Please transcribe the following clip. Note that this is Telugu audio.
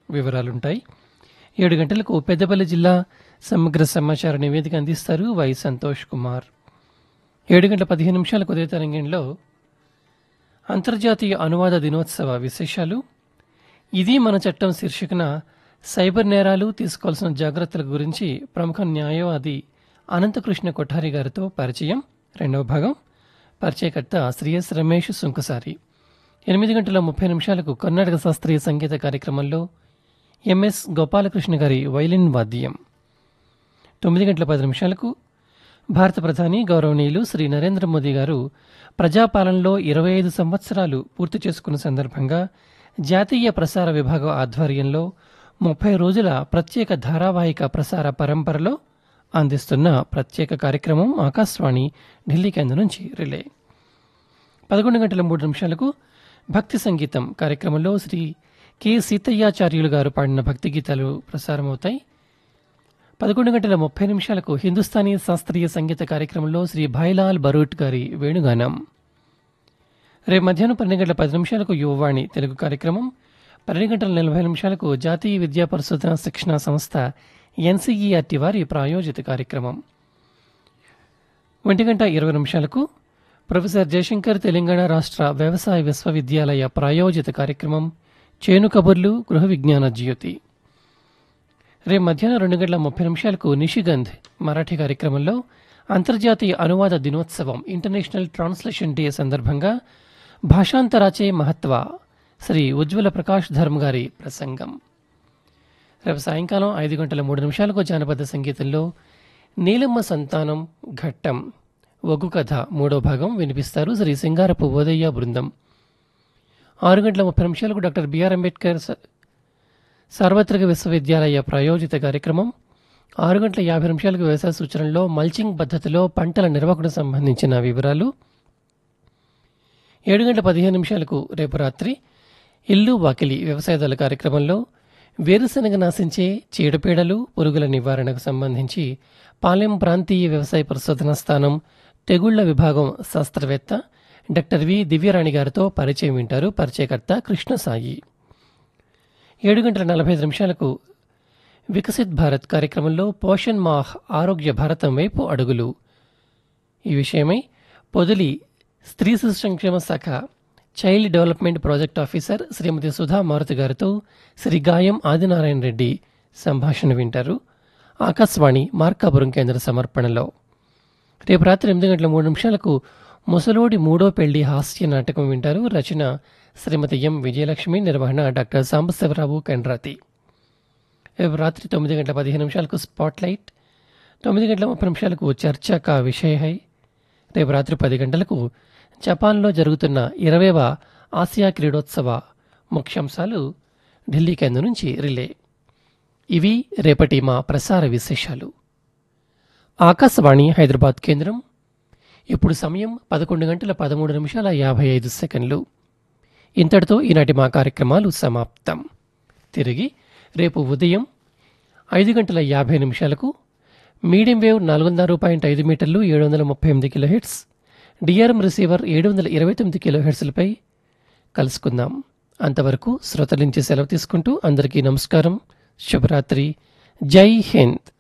వివరాలుంటాయి ఏడు గంటలకు పెద్దపల్లి జిల్లా సమగ్ర సమాచార నివేదిక అందిస్తారు వై సంతోష్ కుమార్ ఏడు గంటల పదిహేను నిమిషాలకు ఉదయ తరంగంలో అంతర్జాతీయ అనువాద దినోత్సవ విశేషాలు ఇది మన చట్టం శీర్షికన సైబర్ నేరాలు తీసుకోవాల్సిన జాగ్రత్తల గురించి ప్రముఖ న్యాయవాది అనంతకృష్ణ కొఠారి గారితో పరిచయం రెండవ భాగం పరిచయకర్త శ్రీ ఎస్ రమేష్ సుంకసారి ఎనిమిది గంటల ముప్పై నిమిషాలకు కర్ణాటక శాస్త్రీయ సంగీత కార్యక్రమంలో ఎంఎస్ గోపాలకృష్ణ గారి వైలిన్ వాద్యం తొమ్మిది గంటల పది నిమిషాలకు భారత ప్రధాని గౌరవనీయులు శ్రీ నరేంద్ర మోదీ గారు ప్రజాపాలనలో ఇరవై ఐదు సంవత్సరాలు పూర్తి చేసుకున్న సందర్భంగా జాతీయ ప్రసార విభాగం ఆధ్వర్యంలో ముప్పై రోజుల ప్రత్యేక ధారావాహిక ప్రసార పరంపరలో అందిస్తున్న ప్రత్యేక కార్యక్రమం ఆకాశవాణి ఢిల్లీ కేంద్రం నుంచి రిలే పదకొండు గంటల మూడు నిమిషాలకు భక్తి సంగీతం కార్యక్రమంలో శ్రీ కె సీతయ్యాచార్యులు గారు పాడిన భక్తి గీతాలు ప్రసారమవుతాయి పదకొండు గంటల ముప్పై నిమిషాలకు హిందుస్థానీ శాస్త్రీయ సంగీత కార్యక్రమంలో శ్రీ భాయిలాల్ బరూట్ గారి వేణుగానం రేపు మధ్యాహ్నం పన్నెండు గంటల పది నిమిషాలకు యువవాణి తెలుగు కార్యక్రమం పన్నెండు గంటల నలభై నిమిషాలకు జాతీయ విద్యా పరిశోధన శిక్షణ సంస్థ ఎన్సీఈఆర్టీ వారి ప్రాయోజిత కార్యక్రమం ఒంటి గంట ఇరవై నిమిషాలకు ప్రొఫెసర్ జయశంకర్ తెలంగాణ రాష్ట్ర వ్యవసాయ విశ్వవిద్యాలయ ప్రాయోజిత కార్యక్రమం చేను కబుర్లు గృహ విజ్ఞాన జ్యోతి రేపు మధ్యాహ్నం రెండు గంటల ముప్పై నిమిషాలకు నిషిగంధ్ మరాఠీ కార్యక్రమంలో అంతర్జాతీయ అనువాద దినోత్సవం ఇంటర్నేషనల్ ట్రాన్స్లేషన్ డే సందర్భంగా భాషాంతరాచే మహత్వ శ్రీ ఉజ్వల ప్రకాష్ ధర్మ్ గారి ప్రసంగం రేపు సాయంకాలం ఐదు గంటల మూడు నిమిషాలకు జానపద సంగీతంలో నీలమ్మ సంతానం ఘట్టం ఒగ్గు కథ మూడో భాగం వినిపిస్తారు శ్రీ సింగారపు ఓదయ్య బృందం ఆరు గంటల ముప్పై నిమిషాలకు డాక్టర్ బిఆర్ అంబేద్కర్ స- సార్వత్రిక విశ్వవిద్యాలయ ప్రాయోజిత కార్యక్రమం ఆరు గంటల యాభై నిమిషాలకు వ్యవసాయ సూచనల్లో మల్చింగ్ పద్ధతిలో పంటల నిర్వహణకు సంబంధించిన వివరాలు ఏడు గంటల పదిహేను నిమిషాలకు రేపు రాత్రి ఇల్లు వాకిలి వ్యవసాయదాల కార్యక్రమంలో వేరుశనగ నాశించే చీడపీడలు పురుగుల నివారణకు సంబంధించి పాలెం ప్రాంతీయ వ్యవసాయ పరిశోధన స్థానం తెగుళ్ల విభాగం శాస్త్రవేత్త డాక్టర్ వి దివ్యరాణి గారితో పరిచయం వింటారు పరిచయకర్త కృష్ణసాయి ఏడు గంటల నలభై ఐదు నిమిషాలకు వికసిత్ భారత్ కార్యక్రమంలో పోషణ్ మాహ్ ఆరోగ్య భారతం వైపు అడుగులు ఈ విషయమై పొదిలి స్త్రీ శిశు సంక్షేమ శాఖ child development project officer Shrimati Sudha Maruthi గారితో శ్రీ గాయం ఆదినారాయణ రెడ్డి సంభాషణ వింటారు ఆకాశవాణి మార్కాపురం కేంద్ర సమర్పణలో రేపు రాత్రి ఎనిమిది గంటల మూడు నిమిషాలకు ముసలోడి మూడో పెళ్లి హాస్య నాటకం వింటారు రచన శ్రీమతి ఎం విజయలక్ష్మి నిర్వహణ డాక్టర్ సాంబశివరావు కండ్రాతి రేపు రాత్రి తొమ్మిది గంటల పదిహేను నిమిషాలకు స్పాట్లైట్ తొమ్మిది గంటల ముప్పై నిమిషాలకు చర్చ కా విషయ హై రేపు రాత్రి పది గంటలకు జపాన్లో జరుగుతున్న ఇరవైవ ఆసియా క్రీడోత్సవ ముఖ్యాంశాలు ఢిల్లీ కేంద్రం నుంచి రిలే ఇవి రేపటి మా ప్రసార విశేషాలు ఆకాశవాణి హైదరాబాద్ కేంద్రం ఇప్పుడు సమయం పదకొండు గంటల పదమూడు నిమిషాల యాభై ఐదు సెకండ్లు ఇంతటితో ఈనాటి మా కార్యక్రమాలు సమాప్తం తిరిగి రేపు ఉదయం ఐదు గంటల యాభై నిమిషాలకు మీడియం వేవ్ నాలుగు వందల పాయింట్ ఐదు మీటర్లు ఏడు వందల ముప్పై ఎనిమిది కిలో హెడ్స్ డిఆర్ఎం రిసీవర్ ఏడు వందల ఇరవై తొమ్మిది కిలో హెడ్స్లపై కలుసుకుందాం అంతవరకు శ్రోతల నుంచి సెలవు తీసుకుంటూ అందరికీ నమస్కారం శుభరాత్రి జై హింద్